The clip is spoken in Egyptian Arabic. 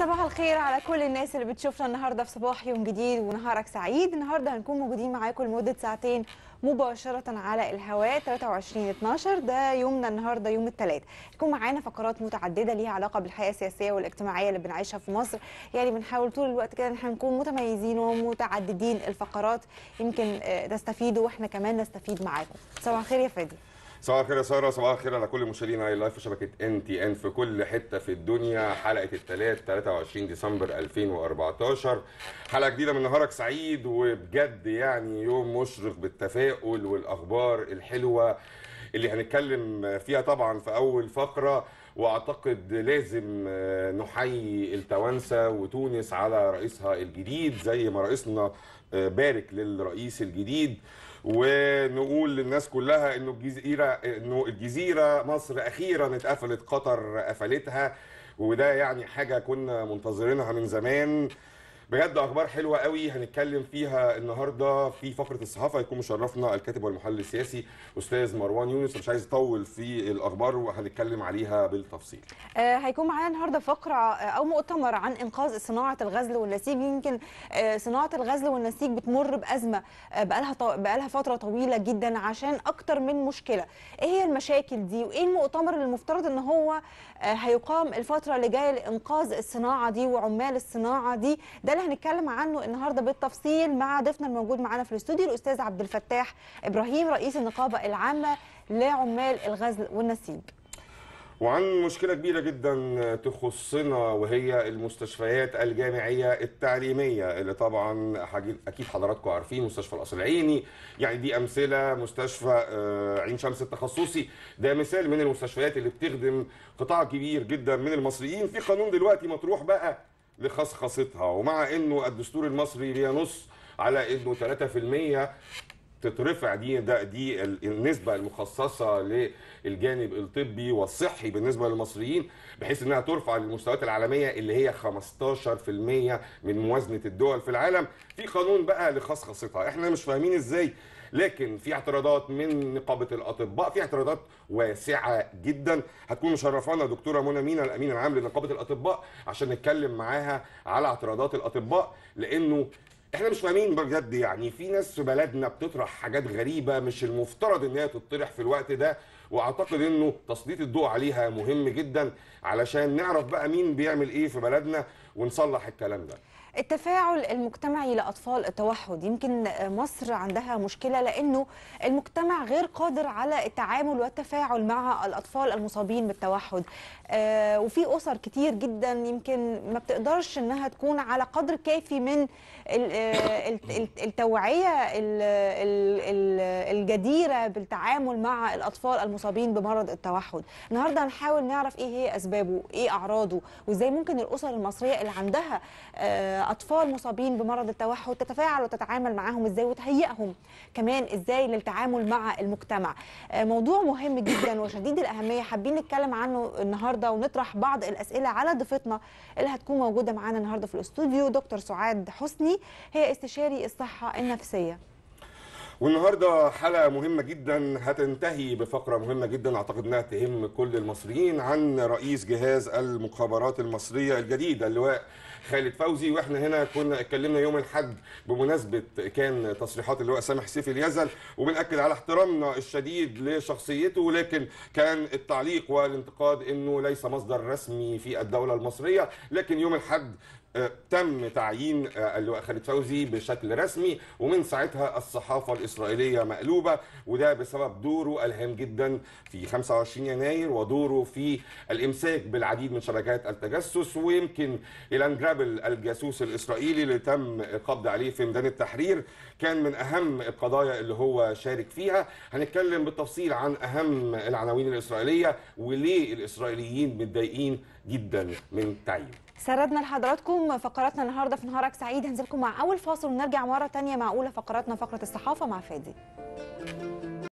صباح الخير على كل الناس اللي بتشوفنا النهارده في صباح يوم جديد ونهارك سعيد النهارده هنكون موجودين معاكم لمده ساعتين مباشره على الهواء 23 12 ده يومنا النهارده يوم الثلاث هيكون معانا فقرات متعدده ليها علاقه بالحياه السياسيه والاجتماعيه اللي بنعيشها في مصر يعني بنحاول طول الوقت كده ان احنا نكون متميزين ومتعددين الفقرات يمكن آه، تستفيدوا واحنا كمان نستفيد معاكم صباح الخير يا فادي صباح الخير يا ساره صباح الخير على كل مشاهدين اي لايف وشبكه ان تي ان في كل حته في الدنيا حلقه الثلاث 23 ديسمبر 2014 حلقه جديده من نهارك سعيد وبجد يعني يوم مشرق بالتفاؤل والاخبار الحلوه اللي هنتكلم فيها طبعا في اول فقره واعتقد لازم آه، نحيي التوانسه وتونس على رئيسها الجديد زي ما رئيسنا آه، بارك للرئيس الجديد ونقول للناس كلها انه الجزيره انه الجزيره مصر اخيرا اتقفلت قطر قفلتها وده يعني حاجه كنا منتظرينها من زمان بجد اخبار حلوه قوي هنتكلم فيها النهارده في فقره الصحافه هيكون مشرفنا الكاتب والمحلل السياسي استاذ مروان يونس مش عايز اطول في الاخبار وهنتكلم عليها بالتفصيل آه، هيكون معانا النهارده فقره آه، او مؤتمر عن انقاذ صناعه الغزل والنسيج يمكن آه، صناعه الغزل والنسيج بتمر بازمه آه، بقالها طو... بقالها فتره طويله جدا عشان اكتر من مشكله ايه هي المشاكل دي وايه المؤتمر اللي المفترض ان هو آه، هيقام الفتره اللي جايه لانقاذ الصناعه دي وعمال الصناعه دي ده اللي هنتكلم عنه النهارده بالتفصيل مع ضيفنا الموجود معانا في الاستوديو الاستاذ عبد الفتاح ابراهيم رئيس النقابه العامه لعمال الغزل والنسيج وعن مشكلة كبيرة جدا تخصنا وهي المستشفيات الجامعية التعليمية اللي طبعا حاجي- أكيد حضراتكم عارفين مستشفى القصر العيني يعني دي أمثلة مستشفى آه، عين شمس التخصصي ده مثال من المستشفيات اللي بتخدم قطاع كبير جدا من المصريين في قانون دلوقتي مطروح بقى لخصخصتها ومع انه الدستور المصري بينص على انه 3% تترفع دي ده دي ال- النسبه المخصصه للجانب الطبي والصحي بالنسبه للمصريين بحيث انها ترفع للمستويات العالميه اللي هي 15% من موازنه الدول في العالم في قانون بقى لخصخصتها احنا مش فاهمين ازاي لكن في اعتراضات من نقابه الاطباء في اعتراضات واسعه جدا هتكون مشرفانا دكتوره منى مينا الامين العام لنقابه الاطباء عشان نتكلم معاها على اعتراضات الاطباء لانه احنا مش فاهمين بجد يعني في ناس في بلدنا بتطرح حاجات غريبه مش المفترض ان هي تطرح في الوقت ده واعتقد انه تسليط الضوء عليها مهم جدا علشان نعرف بقى مين بيعمل ايه في بلدنا ونصلح الكلام ده التفاعل المجتمعي لاطفال التوحد يمكن مصر عندها مشكله لانه المجتمع غير قادر على التعامل والتفاعل مع الاطفال المصابين بالتوحد آه، وفي اسر كتير جدا يمكن ما بتقدرش انها تكون على قدر كافي من ال- آه، ال- ال- التوعيه ال- ال- ال- الجديره بالتعامل مع الاطفال المصابين بمرض التوحد النهارده هنحاول نعرف ايه هي اسبابه ايه اعراضه وازاي ممكن الاسر المصريه اللي عندها آه، اطفال مصابين بمرض التوحد تتفاعل وتتعامل معاهم ازاي وتهيئهم كمان ازاي للتعامل مع المجتمع آه، موضوع مهم جدا وشديد الاهميه حابين نتكلم عنه النهارده ونطرح بعض الاسئله على ضيفتنا اللي هتكون موجوده معانا النهارده في الاستوديو دكتور سعاد حسني هي استشاري الصحه النفسيه والنهارده حلقه مهمه جدا هتنتهي بفقره مهمه جدا اعتقد انها تهم كل المصريين عن رئيس جهاز المخابرات المصريه الجديد اللواء خالد فوزي واحنا هنا كنا اتكلمنا يوم الاحد بمناسبه كان تصريحات اللواء سامح سيف اليزل وبناكد على احترامنا الشديد لشخصيته لكن كان التعليق والانتقاد انه ليس مصدر رسمي في الدوله المصريه لكن يوم الاحد آه، تم تعيين آه، اللواء خالد فوزي بشكل رسمي ومن ساعتها الصحافه الاسرائيليه مقلوبه وده بسبب دوره الهام جدا في 25 يناير ودوره في الامساك بالعديد من شبكات التجسس ويمكن ايلان جرابل الجاسوس الاسرائيلي اللي تم القبض عليه في ميدان التحرير كان من اهم القضايا اللي هو شارك فيها هنتكلم بالتفصيل عن اهم العناوين الاسرائيليه وليه الاسرائيليين متضايقين جدا من تعيينه سردنا لحضراتكم فقراتنا النهارده في نهارك سعيد هنسيبكم مع اول فاصل ونرجع مره تانية مع اولى فقراتنا فقره الصحافه مع فادي